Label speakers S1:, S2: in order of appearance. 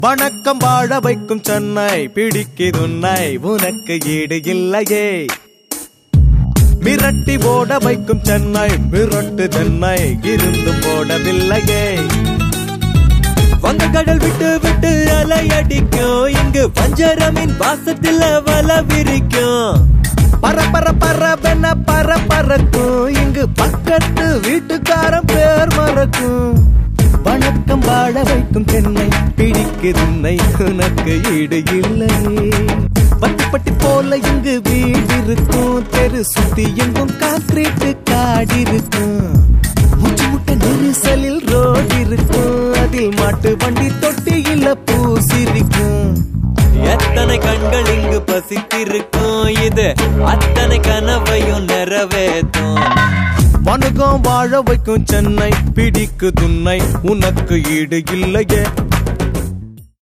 S1: வணக்கம் வாழ வைக்கும் சென்னை பிடிக்குதுன்னை உனக்கு ஈடு இல்லையே மிரட்டி ஓட வைக்கும் சென்னை மிரட்டு சென்னை இருந்தும் ஓடவில்லையே வங்கக்கடல் விட்டு விட்டு அலையடிக்கும் இங்கு பஞ்சரமின் வாசத்துல வல விரிக்கும் பர பர பரபென பர பறக்கும் இங்கு பக்கத்து வீட்டுக்காரன் பேர் மறக்கும் வணக்கம் வாழ வைக்கும் சென்னை பிடிக்குதுன்னை உனக்கு ஈடு இல்லை பட்டி பட்டி போல இங்கு வீடு இருக்கும் தெரு சுத்தி எங்கும் கான்கிரீட் காடி இருக்கும் முச்சு முட்ட நெரிசலில் ரோடு இருக்கும் அதில் மாட்டு வண்டி தொட்டியில பூசிருக்கும் எத்தனை கண்கள் இங்கு பசித்திருக்கும் இது அத்தனை கனவையும் நிறைவேற்றும் வணுகம் வாழ வைக்கும் சென்னை பிடிக்கு துன்னை உனக்கு ஈடு இல்லையே